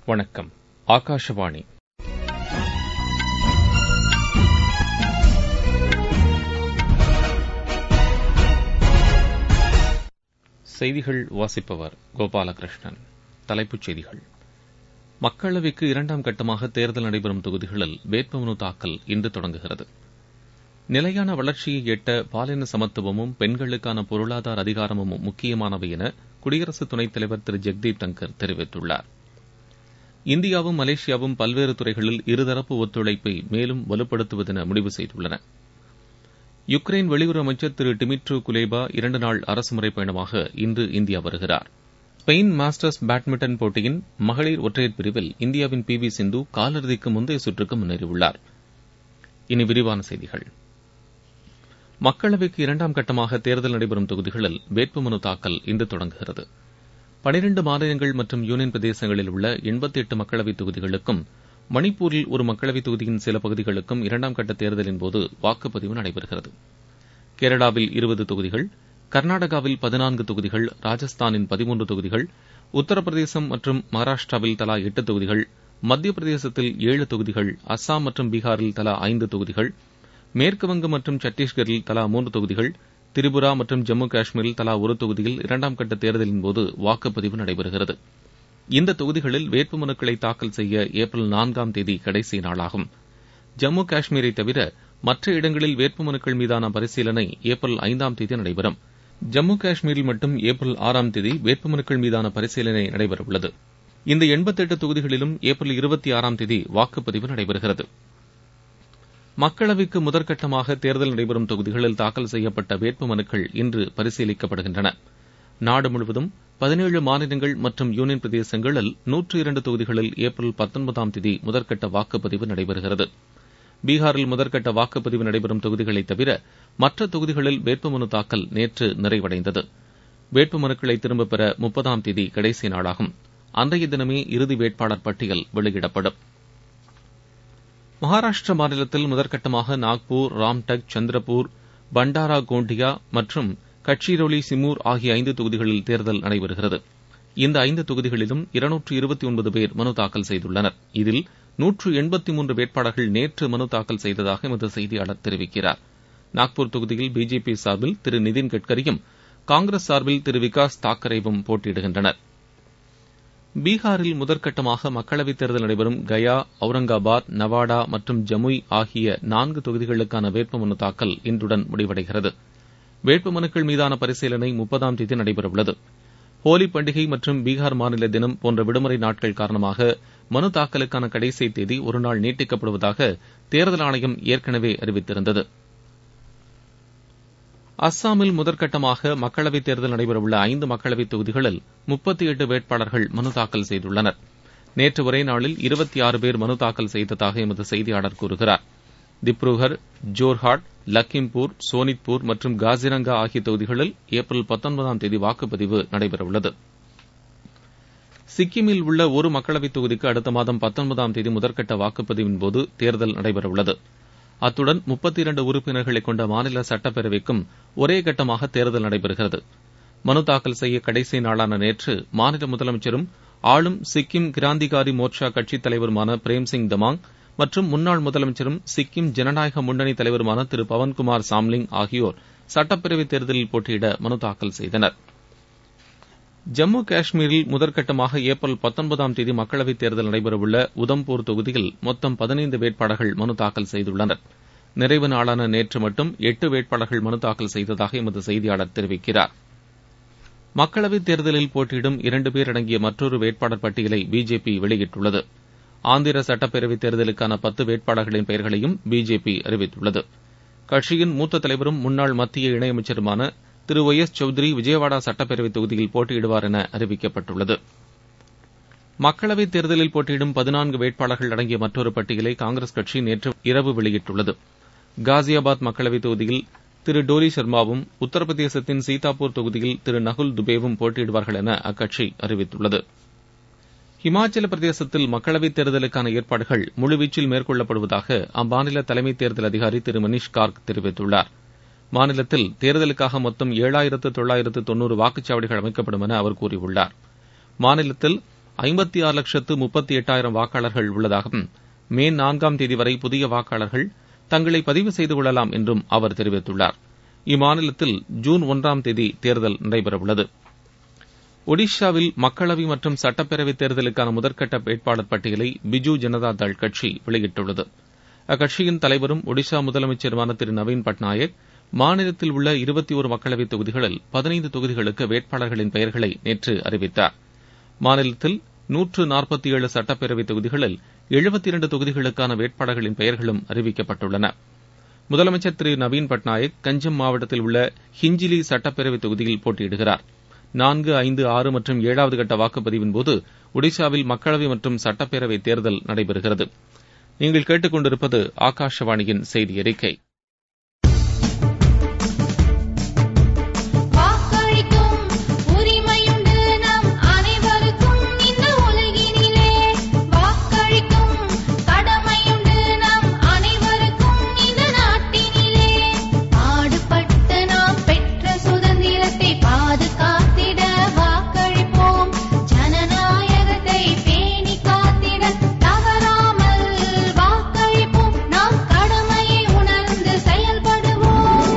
வணக்கம் ஆகாஷவாணி செய்திகள் வாசிப்பவர் கோபாலகிருஷ்ணன் தலைப்புச் செய்திகள் மக்களவைக்கு இரண்டாம் கட்டமாக தேர்தல் நடைபெறும் தொகுதிகளில் வேட்புமனு தாக்கல் இன்று தொடங்குகிறது நிலையான வளர்ச்சியை எட்ட பாலின சமத்துவமும் பெண்களுக்கான பொருளாதார அதிகாரமும் முக்கியமானவை என குடியரசு துணைத் தலைவர் திரு ஜெக்தீப் தங்கர் தெரிவித்துள்ளார் இந்தியாவும் மலேசியாவும் பல்வேறு துறைகளில் இருதரப்பு ஒத்துழைப்பை மேலும் வலுப்படுத்துவதென முடிவு செய்துள்ளன யுக்ரைன் வெளியுறவு அமைச்சர் திரு டிமிட்ரோ குலேபா இரண்டு நாள் அரசுமுறை பயணமாக இன்று இந்தியா வருகிறார் ஸ்பெயின் மாஸ்டர்ஸ் பேட்மிண்டன் போட்டியின் மகளிர் ஒற்றையர் பிரிவில் இந்தியாவின் பி வி சிந்து காலிறுதிக்கு முந்தைய சுற்றுக்கு முன்னேறியுள்ளார் இனி விரிவான செய்திகள் மக்களவைக்கு இரண்டாம் கட்டமாக தேர்தல் நடைபெறும் தொகுதிகளில் வேட்புமனு தாக்கல் இன்று தொடங்குகிறது பனிரண்டு மாநிலங்கள் மற்றும் யூனியன் பிரதேசங்களில் உள்ள எண்பத்தி எட்டு மக்களவைத் தொகுதிகளுக்கும் மணிப்பூரில் ஒரு மக்களவைத் தொகுதியின் சில பகுதிகளுக்கும் இரண்டாம் கட்ட தேர்தலின்போது வாக்குப்பதிவு நடைபெறுகிறது கேரளாவில் இருபது தொகுதிகள் கர்நாடகாவில் பதினான்கு தொகுதிகள் ராஜஸ்தானின் பதிமூன்று தொகுதிகள் உத்தரப்பிரதேசம் மற்றும் மகாராஷ்டிராவில் தலா எட்டு தொகுதிகள் மத்திய பிரதேசத்தில் ஏழு தொகுதிகள் அஸ்ஸாம் மற்றும் பீகாரில் தலா ஐந்து தொகுதிகள் மேற்குவங்கம் மற்றும் சத்தீஸ்கரில் தலா மூன்று தொகுதிகள் திரிபுரா மற்றும் ஜம்மு காஷ்மீரில் தலா ஒரு தொகுதியில் இரண்டாம் கட்ட தேர்தலின்போது வாக்குப்பதிவு நடைபெறுகிறது இந்த தொகுதிகளில் வேட்புமனுக்களை தாக்கல் செய்ய ஏப்ரல் நான்காம் தேதி கடைசி நாளாகும் ஜம்மு காஷ்மீரை தவிர மற்ற இடங்களில் வேட்புமனுக்கள் மீதான பரிசீலனை ஏப்ரல் ஐந்தாம் தேதி நடைபெறும் ஜம்மு காஷ்மீரில் மட்டும் ஏப்ரல் ஆறாம் தேதி வேட்புமனுக்கள் மீதான பரிசீலனை நடைபெறவுள்ளது இந்த எண்பத்தெட்டு தொகுதிகளிலும் ஏப்ரல் இருபத்தி ஆறாம் தேதி வாக்குப்பதிவு நடைபெறுகிறது மக்களவைக்கு முதற்கட்டமாக தேர்தல் நடைபெறும் தொகுதிகளில் தாக்கல் செய்யப்பட்ட வேட்புமனுக்கள் இன்று பரிசீலிக்கப்படுகின்றன நாடு முழுவதும் பதினேழு மாநிலங்கள் மற்றும் யூனியன் பிரதேசங்களில் நூற்று இரண்டு தொகுதிகளில் ஏப்ரல் பத்தொன்பதாம் தேதி முதற்கட்ட வாக்குப்பதிவு நடைபெறுகிறது பீகாரில் முதற்கட்ட வாக்குப்பதிவு நடைபெறும் தொகுதிகளை தவிர மற்ற தொகுதிகளில் வேட்புமனு தாக்கல் நேற்று நிறைவடைந்தது வேட்புமனுக்களை திரும்பப் பெற முப்பதாம் தேதி கடைசி நாளாகும் அன்றைய தினமே இறுதி வேட்பாளர் பட்டியல் வெளியிடப்படும் மகாராஷ்டிர மாநிலத்தில் முதற்கட்டமாக நாக்பூர் ராம்டக் சந்திரபூர் பண்டாரா கோண்டியா மற்றும் கட்சிரோலி சிமூர் ஆகிய ஐந்து தொகுதிகளில் தேர்தல் நடைபெறுகிறது இந்த ஐந்து தொகுதிகளிலும் இருநூற்று இருபத்தி ஒன்பது பேர் மனு தாக்கல் செய்துள்ளனர் இதில் நூற்று எண்பத்தி மூன்று வேட்பாளர்கள் நேற்று மனு தாக்கல் செய்ததாக எமது செய்தியாளர் தெரிவிக்கிறார் நாக்பூர் தொகுதியில் பிஜேபி சார்பில் திரு நிதின் கட்கரியும் காங்கிரஸ் சார்பில் திரு விகாஸ் தாக்கரேவும் போட்டியிடுகின்றனர் பீகாரில் முதற்கட்டமாக மக்களவைத் தேர்தல் நடைபெறும் கயா அவுரங்காபாத் நவாடா மற்றும் ஜமுய் ஆகிய நான்கு தொகுதிகளுக்கான வேட்புமனு தாக்கல் இன்றுடன் முடிவடைகிறது வேட்புமனுக்கள் மீதான பரிசீலனை முப்பதாம் தேதி நடைபெறவுள்ளது ஹோலி பண்டிகை மற்றும் பீகார் மாநில தினம் போன்ற விடுமுறை நாட்கள் காரணமாக மனு தாக்கலுக்கான கடைசி தேதி ஒருநாள் நீட்டிக்கப்படுவதாக தேர்தல் ஆணையம் ஏற்கனவே அறிவித்திருந்தது அஸ்ஸாமில் முதற்கட்டமாக மக்களவைத் தேர்தல் நடைபெறவுள்ள ஐந்து மக்களவைத் தொகுதிகளில் முப்பத்தி எட்டு வேட்பாளர்கள் மனு தாக்கல் செய்துள்ளனர் நேற்று ஒரே நாளில் இருபத்தி ஆறு பேர் மனு தாக்கல் செய்ததாக எமது செய்தியாளர் கூறுகிறார் திப்ருகர் ஜோர்ஹாட் லக்கிம்பூர் சோனித்பூர் மற்றும் காசிரங்கா ஆகிய தொகுதிகளில் ஏப்ரல் பத்தொன்பதாம் தேதி வாக்குப்பதிவு நடைபெறவுள்ளது சிக்கிமில் உள்ள ஒரு மக்களவைத் தொகுதிக்கு அடுத்த மாதம் பத்தொன்பதாம் தேதி முதற்கட்ட வாக்குப்பதிவின்போது தேர்தல் நடைபெறவுள்ளது அத்துடன் முப்பத்தி இரண்டு உறுப்பினர்களை கொண்ட மாநில சட்டப்பேரவைக்கும் ஒரே கட்டமாக தேர்தல் நடைபெறுகிறது மனு தாக்கல் செய்ய கடைசி நாளான நேற்று மாநில முதலமைச்சரும் ஆளும் சிக்கிம் கிராந்திகாரி மோர்ச்சா கட்சித் தலைவருமான பிரேம்சிங் தமாங் மற்றும் முன்னாள் முதலமைச்சரும் சிக்கிம் ஜனநாயக முன்னணி தலைவருமான திரு பவன்குமார் சாம்லிங் ஆகியோர் சட்டப்பேரவைத் தேர்தலில் போட்டியிட மனு தாக்கல் செய்தனர் ஜம்மு காஷ்மீரில் முதற்கட்டமாக ஏப்ரல் பத்தொன்பதாம் தேதி மக்களவைத் தேர்தல் நடைபெறவுள்ள உதம்பூர் தொகுதியில் மொத்தம் பதினைந்து வேட்பாளர்கள் மனு தாக்கல் செய்துள்ளனர் நிறைவு நாளான நேற்று மட்டும் எட்டு வேட்பாளர்கள் மனு தாக்கல் செய்ததாக எமது செய்தியாளர் தெரிவிக்கிறார் மக்களவைத் தேர்தலில் போட்டியிடும் இரண்டு பேர் அடங்கிய மற்றொரு வேட்பாளர் பட்டியலை பிஜேபி வெளியிட்டுள்ளது ஆந்திர சட்டப்பேரவைத் தேர்தலுக்கான பத்து வேட்பாளர்களின் பெயர்களையும் பிஜேபி அறிவித்துள்ளது கட்சியின் மூத்த தலைவரும் முன்னாள் மத்திய இணையமைச்சருமான திரு ஒய் எஸ் சௌத்ரி விஜயவாடா சட்டப்பேரவைத் தொகுதியில் போட்டியிடுவார் என அறிவிக்கப்பட்டுள்ளது மக்களவைத் தேர்தலில் போட்டியிடும் பதினான்கு வேட்பாளர்கள் அடங்கிய மற்றொரு பட்டியலை காங்கிரஸ் கட்சி நேற்று இரவு வெளியிட்டுள்ளது காசியாபாத் மக்களவைத் தொகுதியில் திரு டோலி சர்மாவும் உத்தரப்பிரதேசத்தின் சீதாப்பூர் தொகுதியில் திரு நகுல் துபேவும் போட்டியிடுவார்கள் என அக்கட்சி அறிவித்துள்ளது ஹிமாச்சல பிரதேசத்தில் மக்களவைத் தேர்தலுக்கான ஏற்பாடுகள் முழுவீச்சில் மேற்கொள்ளப்படுவதாக அம்மாநில தலைமை தேர்தல் அதிகாரி திரு மனிஷ் கார்க் தெரிவித்துள்ளார் மாநிலத்தில் தேர்தலுக்காக மொத்தம் ஏழாயிரத்து தொள்ளாயிரத்து தொன்னூறு வாக்குச்சாவடிகள் அமைக்கப்படும் என அவர் கூறியுள்ளார் மாநிலத்தில் ஐம்பத்தி ஆறு லட்சத்து முப்பத்தி எட்டாயிரம் வாக்காளர்கள் உள்ளதாகவும் மே நான்காம் தேதி வரை புதிய வாக்காளர்கள் தங்களை பதிவு செய்து கொள்ளலாம் என்றும் அவர் தெரிவித்துள்ளார் இம்மாநிலத்தில் ஜூன் ஒன்றாம் தேதி தேர்தல் நடைபெறவுள்ளது ஒடிஷாவில் மக்களவை மற்றும் சட்டப்பேரவைத் தேர்தலுக்கான முதற்கட்ட வேட்பாளர் பட்டியலை பிஜு ஜனதா தள் கட்சி வெளியிட்டுள்ளது அக்கட்சியின் தலைவரும் ஒடிஷா முதலமைச்சருமான திரு நவீன் பட்நாயக் மாநிலத்தில் உள்ள இருபத்தி ஒரு மக்களவைத் தொகுதிகளில் பதினைந்து தொகுதிகளுக்கு வேட்பாளர்களின் பெயர்களை நேற்று அறிவித்தார் மாநிலத்தில் நூற்று நாற்பத்தி ஏழு சட்டப்பேரவைத் தொகுதிகளில் எழுபத்தி இரண்டு தொகுதிகளுக்கான வேட்பாளர்களின் பெயர்களும் அறிவிக்கப்பட்டுள்ளன முதலமைச்சர் திரு நவீன் பட்நாயக் கஞ்சம் மாவட்டத்தில் உள்ள ஹிஞ்சிலி சட்டப்பேரவைத் தொகுதியில் போட்டியிடுகிறார் நான்கு ஐந்து ஆறு மற்றும் ஏழாவது கட்ட வாக்குப்பதிவின்போது ஒடிஷாவில் மக்களவை மற்றும் சட்டப்பேரவை தேர்தல் நடைபெறுகிறது நீங்கள் கேட்டுக்கொண்டிருப்பது ஆகாஷவாணியின் செய்தி அறிக்கை வாக்களிக்கும் உரிமையுண்டு நம் அனைவருக்கும் இந்த உலகினிலே வாக்களிக்கும் கடமையுண்டு நம் அனைவருக்கும் இந்த நாட்டினிலே பாடுபட்டு நாம் பெற்ற சுதந்திரத்தை பாதுகாத்திட வாக்களிப்போம் ஜனநாயகத்தை பேணி காத்திட தவறாமல் வாக்களிப்போம் நாம் கடமையை உணர்ந்து செயல்படுவோம்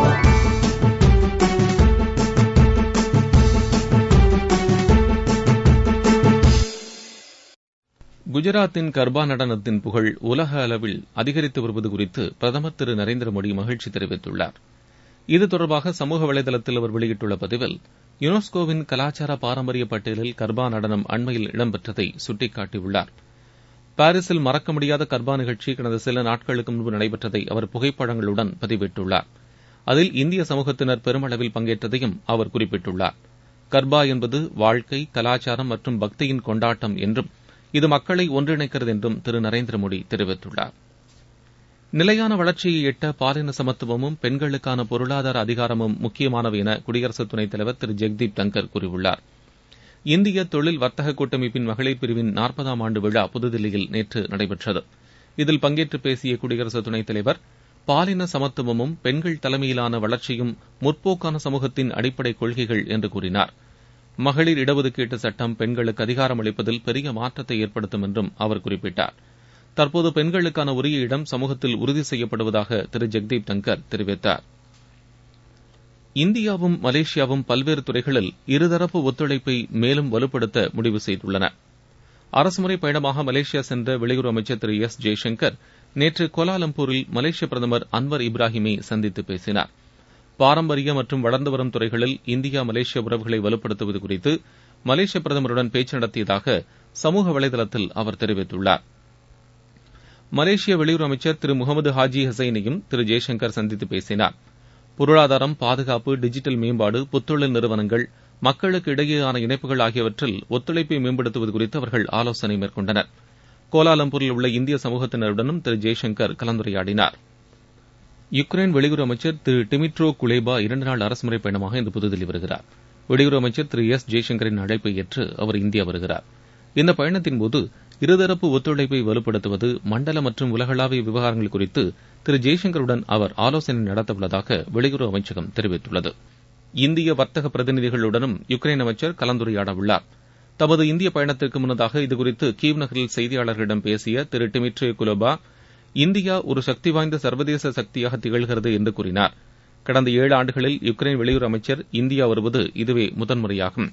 குஜராத்தின் கர்பா நடனத்தின் புகழ் உலக அளவில் அதிகரித்து வருவது குறித்து பிரதமர் திரு நரேந்திர மோடி மகிழ்ச்சி தெரிவித்துள்ளார் இது தொடர்பாக சமூக வலைதளத்தில் அவர் வெளியிட்டுள்ள பதிவில் யுனெஸ்கோவின் கலாச்சார பாரம்பரிய பட்டியலில் கர்பா நடனம் அண்மையில் இடம்பெற்றதை சுட்டிக்காட்டியுள்ளார் பாரிஸில் மறக்க முடியாத கர்பா நிகழ்ச்சி கடந்த சில நாட்களுக்கு முன்பு நடைபெற்றதை அவர் புகைப்படங்களுடன் பதிவிட்டுள்ளார் அதில் இந்திய சமூகத்தினர் பெருமளவில் பங்கேற்றதையும் அவர் குறிப்பிட்டுள்ளார் கர்பா என்பது வாழ்க்கை கலாச்சாரம் மற்றும் பக்தியின் கொண்டாட்டம் என்றும் இது மக்களை ஒன்றிணைக்கிறது என்றும் திரு நரேந்திர மோடி தெரிவித்துள்ளார் நிலையான வளர்ச்சியை எட்ட பாலின சமத்துவமும் பெண்களுக்கான பொருளாதார அதிகாரமும் முக்கியமானவை என குடியரசு துணைத் தலைவர் திரு ஜெக்தீப் தங்கர் கூறியுள்ளார் இந்திய தொழில் வர்த்தக கூட்டமைப்பின் மகளிர் பிரிவின் நாற்பதாம் ஆண்டு விழா புதுதில்லியில் நேற்று நடைபெற்றது இதில் பங்கேற்று பேசிய குடியரசு துணைத் தலைவர் பாலின சமத்துவமும் பெண்கள் தலைமையிலான வளர்ச்சியும் முற்போக்கான சமூகத்தின் அடிப்படை கொள்கைகள் என்று கூறினார் மகளிர் இடஒதுக்கீட்டு சட்டம் பெண்களுக்கு அதிகாரம் அளிப்பதில் பெரிய மாற்றத்தை ஏற்படுத்தும் என்றும் அவர் குறிப்பிட்டார் தற்போது பெண்களுக்கான உரிய இடம் சமூகத்தில் உறுதி செய்யப்படுவதாக திரு ஜெக்தீப் தங்கர் தெரிவித்தார் இந்தியாவும் மலேசியாவும் பல்வேறு துறைகளில் இருதரப்பு ஒத்துழைப்பை மேலும் வலுப்படுத்த முடிவு செய்துள்ளன அரசுமுறை பயணமாக மலேசியா சென்ற வெளியுறவு அமைச்சர் திரு எஸ் ஜெய்சங்கர் நேற்று கோலாலம்பூரில் மலேசிய பிரதமர் அன்வர் இப்ராஹிமை சந்தித்து பேசினார் பாரம்பரிய மற்றும் வளர்ந்து வரும் துறைகளில் இந்தியா மலேசிய உறவுகளை வலுப்படுத்துவது குறித்து மலேசிய பிரதமருடன் பேச்சு நடத்தியதாக சமூக வலைதளத்தில் அவர் தெரிவித்துள்ளார் மலேசிய வெளியுறவு அமைச்சர் திரு முகமது ஹாஜி ஹசைனையும் திரு ஜெய்சங்கர் சந்தித்து பேசினார் பொருளாதாரம் பாதுகாப்பு டிஜிட்டல் மேம்பாடு புத்தொழில் நிறுவனங்கள் மக்களுக்கு இடையேயான இணைப்புகள் ஆகியவற்றில் ஒத்துழைப்பை மேம்படுத்துவது குறித்து அவர்கள் ஆலோசனை மேற்கொண்டனர் கோலாலம்பூரில் உள்ள இந்திய சமூகத்தினருடனும் திரு ஜெய்சங்கர் கலந்துரையாடினார் யுக்ரைன் வெளியுறவு அமைச்சர் திரு டிமிட்ரோ குலேபா இரண்டு நாள் அரசுமுறை பயணமாக இன்று புதுதில்லி வருகிறார் வெளியுறவு அமைச்சர் திரு எஸ் ஜெய்சங்கரின் அழைப்பை ஏற்று அவர் இந்தியா வருகிறார் இந்த பயணத்தின்போது இருதரப்பு ஒத்துழைப்பை வலுப்படுத்துவது மண்டல மற்றும் உலகளாவிய விவகாரங்கள் குறித்து திரு ஜெய்சங்கருடன் அவர் ஆலோசனை நடத்தவுள்ளதாக வெளியுறவு அமைச்சகம் தெரிவித்துள்ளது இந்திய வர்த்தக பிரதிநிதிகளுடனும் யுக்ரைன் அமைச்சர் கலந்துரையாட உள்ளார் தமது இந்திய பயணத்திற்கு முன்னதாக இதுகுறித்து கீவ் நகரில் செய்தியாளர்களிடம் பேசிய திரு டிமிட்ரி குலோபா இந்தியா ஒரு சக்தி வாய்ந்த சர்வதேச சக்தியாக திகழ்கிறது என்று கூறினார் கடந்த ஏழு ஆண்டுகளில் யுக்ரைன் வெளியுறவு அமைச்சர் இந்தியா வருவது இதுவே முதன்முறையாகும்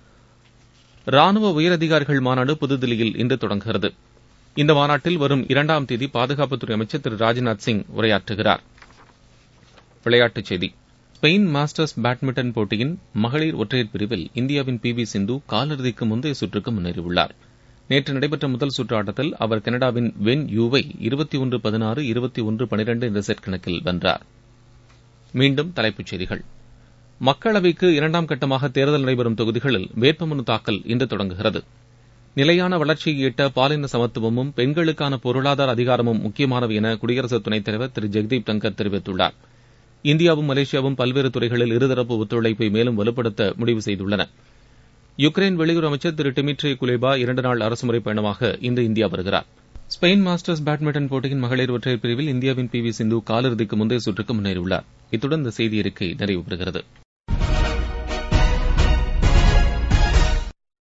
ராணுவ உயரதிகாரிகள் மாநாடு புதுதில்லியில் இன்று தொடங்குகிறது இந்த மாநாட்டில் வரும் இரண்டாம் தேதி பாதுகாப்புத்துறை அமைச்சர் திரு ராஜ்நாத் சிங் உரையாற்றுகிறார் விளையாட்டுச் செய்தி ஸ்பெயின் மாஸ்டர்ஸ் பேட்மிண்டன் போட்டியின் மகளிர் ஒற்றையர் பிரிவில் இந்தியாவின் பி வி சிந்து காலிறுதிக்கு முந்தைய சுற்றுக்கு முன்னேறியுள்ளார் நேற்று நடைபெற்ற முதல் சுற்று ஆட்டத்தில் அவர் கனடாவின் வென் யூவை இருபத்தி ஒன்று பதினாறு இருபத்தி ஒன்று பனிரெண்டு என்ற செட் கணக்கில் வென்றார் மீண்டும் தலைப்புச் செய்திகள் மக்களவைக்கு இரண்டாம் கட்டமாக தேர்தல் நடைபெறும் தொகுதிகளில் வேட்புமனு தாக்கல் இன்று தொடங்குகிறது நிலையான வளர்ச்சியை எட்ட பாலின சமத்துவமும் பெண்களுக்கான பொருளாதார அதிகாரமும் முக்கியமானவை என குடியரசு துணைத் தலைவர் திரு ஜெக்தீப் தங்கர் தெரிவித்துள்ளார் இந்தியாவும் மலேசியாவும் பல்வேறு துறைகளில் இருதரப்பு ஒத்துழைப்பை மேலும் வலுப்படுத்த முடிவு செய்துள்ளன யுக்ரைன் வெளியுறவு அமைச்சர் திரு டிமிட்ரி குலேபா இரண்டு நாள் அரசுமுறை பயணமாக இன்று இந்தியா வருகிறார் ஸ்பெயின் மாஸ்டர்ஸ் பேட்மிண்டன் போட்டியின் மகளிர் ஒற்றையர் பிரிவில் இந்தியாவின் பி வி சிந்து காலிறுதிக்கு முந்தைய சுற்றுக்கு முன்னேறியுள்ளார் இத்துடன் இந்த செய்தி அறிக்கை நிறைவு பெறுகிறது